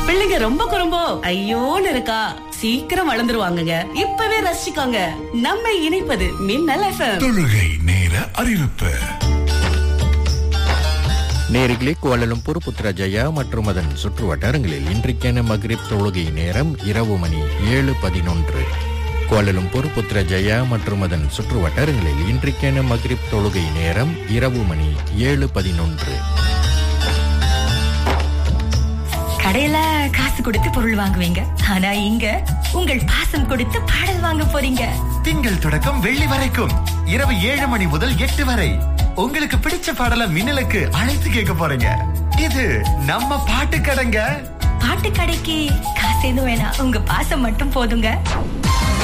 பிள்ளைங்க ரொம்ப குறும்போ ஐயோன்னு இருக்கா சீக்கிரம் வளர்ந்துருவாங்கங்க இப்பவே ரசிச்சுக்கோங்க நம்ம இணைப்பது மின்னல் எஃப்எம் தொழுகை நேர அறிவிப்பு நேரிகளே கோலலும்பூர் புத்ரஜயா மற்றும் அதன் சுற்று வட்டாரங்களில் இன்றைக்கான மக்ரிப் தொழுகை நேரம் இரவு மணி ஏழு பதினொன்று கோலலும்பூர் புத்ரஜயா மற்றும் அதன் சுற்று வட்டாரங்களில் இன்றைக்கான மக்ரிப் தொழுகை நேரம் இரவு மணி ஏழு பதினொன்று கடையில காசு கொடுத்து பொருள் வாங்குவீங்க ஆனா இங்க உங்கள் பாசம் கொடுத்து பாடல் வாங்க போறீங்க திங்கள் தொடக்கம் வெள்ளி வரைக்கும் இரவு ஏழு மணி முதல் எட்டு வரை உங்களுக்கு பிடிச்ச பாடலை மின்னலுக்கு அழைத்து கேட்க போறீங்க இது நம்ம பாட்டு கடைங்க பாட்டு கடைக்கு காசு எதுவும் வேணாம் உங்க பாசம் மட்டும் போதுங்க